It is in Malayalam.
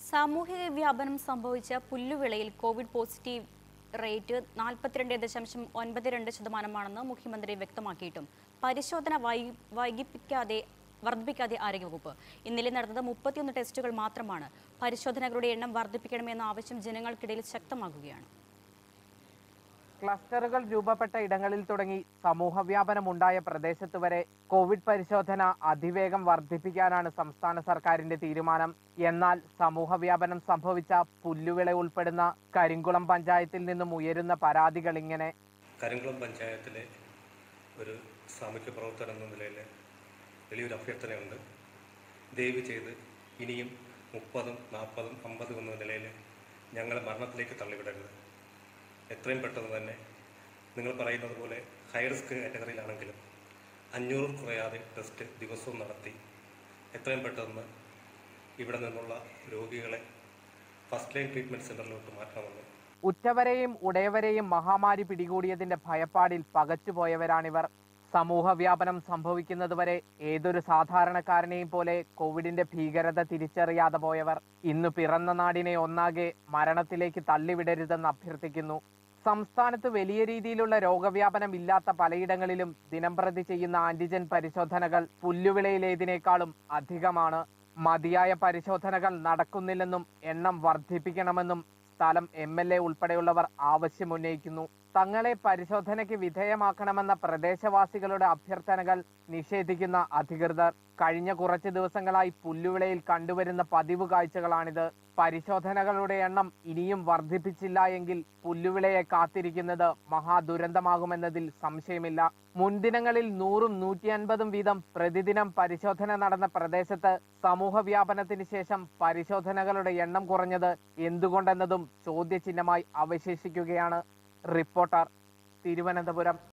സാമൂഹിക വ്യാപനം സംഭവിച്ച പുല്ലുവിളയിൽ കോവിഡ് പോസിറ്റീവ് റേറ്റ് നാൽപ്പത്തിരണ്ട് ദശാംശം ഒൻപത് രണ്ട് ശതമാനമാണെന്ന് മുഖ്യമന്ത്രി വ്യക്തമാക്കിയിട്ടും പരിശോധന വൈ- വൈകിപ്പിക്കാതെ വർദ്ധിപ്പിക്കാതെ ആരോഗ്യവകുപ്പ് ഇന്നലെ നടന്നത് മുപ്പത്തിയൊന്ന് ടെസ്റ്റുകൾ മാത്രമാണ് പരിശോധനകളുടെ എണ്ണം വർദ്ധിപ്പിക്കണമെന്ന ആവശ്യം ജനങ്ങൾക്കിടയിൽ ശക്തമാകുകയാണ് ക്ലസ്റ്ററുകൾ രൂപപ്പെട്ട ഇടങ്ങളിൽ തുടങ്ങി സമൂഹവ്യാപനം ഉണ്ടായ പ്രദേശത്ത് വരെ കോവിഡ് പരിശോധന അതിവേഗം വർദ്ധിപ്പിക്കാനാണ് സംസ്ഥാന സർക്കാരിന്റെ തീരുമാനം എന്നാൽ സമൂഹവ്യാപനം സംഭവിച്ച പുല്ലുവിള ഉൾപ്പെടുന്ന കരിങ്കുളം പഞ്ചായത്തിൽ നിന്നും ഉയരുന്ന പരാതികൾ ഇങ്ങനെ കരിങ്കുളം പഞ്ചായത്തിലെ ഒരു സാമൂഹ്യ പ്രവർത്തനം എന്ന നിലയിൽ വലിയൊരു അഭ്യർത്ഥനയുണ്ട് ദയവ് ചെയ്ത് ഇനിയും മുപ്പതും നാൽപ്പതും അമ്പതും എന്ന നിലയിൽ ഞങ്ങളെ മരണത്തിലേക്ക് തള്ളിവിടരുത് എത്രയും പെട്ടെന്ന് തന്നെ നിങ്ങൾ പറയുന്നത് പോലെ ഹൈ റിസ്ക് കാറ്റഗറിയിലാണെങ്കിലും അഞ്ഞൂറ് കുറയാതെ ടെസ്റ്റ് ദിവസവും നടത്തി എത്രയും പെട്ടെന്ന് ഇവിടെ നിന്നുള്ള രോഗികളെ ഫസ്റ്റ് ലൈൻ ട്രീറ്റ്മെൻറ്റ് സെൻ്ററിലോട്ട് മാറ്റണമെന്ന് ഉറ്റവരെയും ഉടയവരെയും മഹാമാരി പിടികൂടിയതിന്റെ ഭയപ്പാടിൽ പകച്ചുപോയവരാണിവർ സമൂഹ വ്യാപനം സംഭവിക്കുന്നതുവരെ ഏതൊരു സാധാരണക്കാരനെയും പോലെ കോവിഡിന്റെ ഭീകരത തിരിച്ചറിയാതെ പോയവർ ഇന്ന് പിറന്ന നാടിനെ ഒന്നാകെ മരണത്തിലേക്ക് തള്ളിവിടരുതെന്ന് അഭ്യർത്ഥിക്കുന്നു സംസ്ഥാനത്ത് വലിയ രീതിയിലുള്ള രോഗവ്യാപനം ഇല്ലാത്ത പലയിടങ്ങളിലും ദിനംപ്രതി ചെയ്യുന്ന ആന്റിജൻ പരിശോധനകൾ പുല്ലുവിളയിലേതിനേക്കാളും അധികമാണ് മതിയായ പരിശോധനകൾ നടക്കുന്നില്ലെന്നും എണ്ണം വർദ്ധിപ്പിക്കണമെന്നും സ്ഥലം എം എൽ എ ഉൾപ്പെടെയുള്ളവർ ആവശ്യമുന്നയിക്കുന്നു തങ്ങളെ പരിശോധനയ്ക്ക് വിധേയമാക്കണമെന്ന പ്രദേശവാസികളുടെ അഭ്യർത്ഥനകൾ നിഷേധിക്കുന്ന അധികൃതർ കഴിഞ്ഞ കുറച്ച് ദിവസങ്ങളായി പുല്ലുവിളയിൽ കണ്ടുവരുന്ന പതിവ് കാഴ്ചകളാണിത് പരിശോധനകളുടെ എണ്ണം ഇനിയും വർദ്ധിപ്പിച്ചില്ല എങ്കിൽ പുല്ലുവിളയെ കാത്തിരിക്കുന്നത് മഹാദുരന്തമാകുമെന്നതിൽ സംശയമില്ല മുൻദിനങ്ങളിൽ നൂറും നൂറ്റി അൻപതും വീതം പ്രതിദിനം പരിശോധന നടന്ന പ്രദേശത്ത് സമൂഹ വ്യാപനത്തിന് ശേഷം പരിശോധനകളുടെ എണ്ണം കുറഞ്ഞത് എന്തുകൊണ്ടെന്നതും ചോദ്യചിഹ്നമായി അവശേഷിക്കുകയാണ് റിപ്പോർട്ടർ തിരുവനന്തപുരം